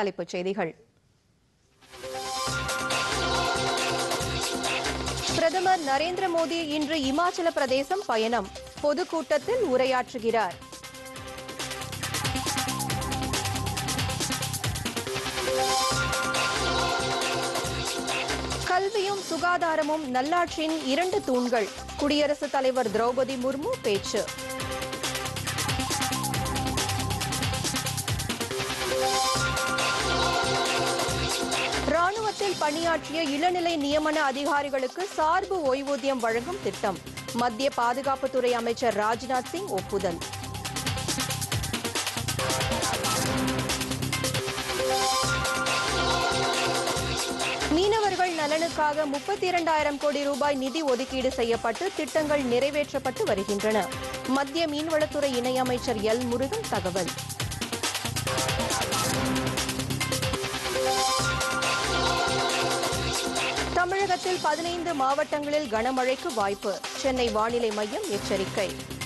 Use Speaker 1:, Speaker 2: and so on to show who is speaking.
Speaker 1: தலைப்புச் செய்திகள் பிரதமர் நரேந்திர மோடி இன்று இமாச்சல பிரதேசம் பயணம் பொதுக்கூட்டத்தில் உரையாற்றுகிறார் கல்வியும் சுகாதாரமும் நல்லாட்சியின் இரண்டு தூண்கள் குடியரசுத் தலைவர் திரௌபதி முர்மு பேச்சு ராணுவத்தில் பணியாற்றிய இளநிலை நியமன அதிகாரிகளுக்கு சார்பு ஓய்வூதியம் வழங்கும் திட்டம் மத்திய பாதுகாப்புத்துறை அமைச்சர் ராஜ்நாத் சிங் ஒப்புதல் மீனவர்கள் நலனுக்காக முப்பத்தி இரண்டாயிரம் கோடி ரூபாய் நிதி ஒதுக்கீடு செய்யப்பட்டு திட்டங்கள் நிறைவேற்றப்பட்டு வருகின்றன மத்திய மீன்வளத்துறை இணையமைச்சர் எல் முருகன் தகவல் தமிழகத்தில் பதினைந்து மாவட்டங்களில் கனமழைக்கு வாய்ப்பு சென்னை வானிலை மையம் எச்சரிக்கை